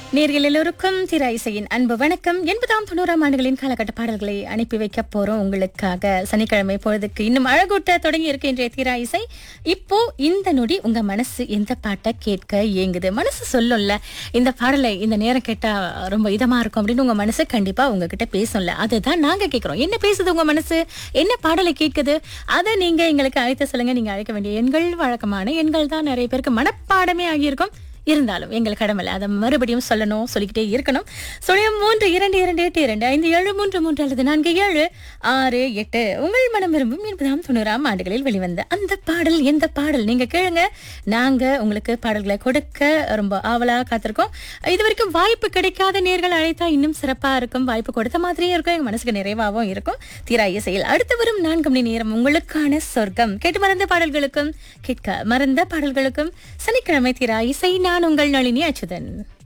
நேர்கள் எல்லோருக்கும் திரா இசையின் அன்பு வணக்கம் எண்பதாம் தொண்ணூறாம் ஆண்டுகளின் காலகட்ட பாடல்களை அனுப்பி வைக்க போறோம் உங்களுக்காக சனிக்கிழமை பொழுதுக்கு இன்னும் அழகூட்ட தொடங்கி இருக்கு இன்றைய திரா இசை இப்போ இந்த நொடி உங்க மனசு எந்த பாட்டை கேட்க ஏங்குது மனசு சொல்லும்ல இந்த பாடலை இந்த நேரம் கேட்டா ரொம்ப இதமா இருக்கும் அப்படின்னு உங்க மனசு கண்டிப்பா உங்ககிட்ட பேசும்ல அதுதான் நாங்க கேட்கிறோம் என்ன பேசுது உங்க மனசு என்ன பாடலை கேட்குது அதை நீங்க எங்களுக்கு அழைத்து சொல்லுங்க நீங்க அழைக்க வேண்டிய எண்கள் வழக்கமான எண்கள் தான் நிறைய பேருக்கு மனப்பாடமே ஆகியிருக்கும் இருந்தாலும் எங்கள் கடமையில அதை மறுபடியும் சொல்லணும் சொல்லிக்கிட்டே இருக்கணும் சுழியம் மூன்று இரண்டு இரண்டு எட்டு இரண்டு ஐந்து ஏழு மூன்று மூன்று அல்லது நான்கு ஏழு ஆறு எட்டு உங்கள் மனம் விரும்பும் எண்பதாம் தொண்ணூறாம் ஆண்டுகளில் வெளிவந்த அந்த பாடல் எந்த பாடல் நீங்க கேளுங்க நாங்க உங்களுக்கு பாடல்களை கொடுக்க ரொம்ப ஆவலா காத்திருக்கோம் இது வரைக்கும் வாய்ப்பு கிடைக்காத நேர்கள் அழைத்தா இன்னும் சிறப்பா இருக்கும் வாய்ப்பு கொடுத்த மாதிரியே இருக்கும் எங்க மனசுக்கு நிறைவாகவும் இருக்கும் தீரா இசையில் அடுத்து வரும் நான்கு மணி நேரம் உங்களுக்கான சொர்க்கம் கேட்டு மறந்த பாடல்களுக்கும் கேட்க மறந்த பாடல்களுக்கும் சனிக்கிழமை தீரா இசை நான் உங்கள் நளினி அச்சுதன்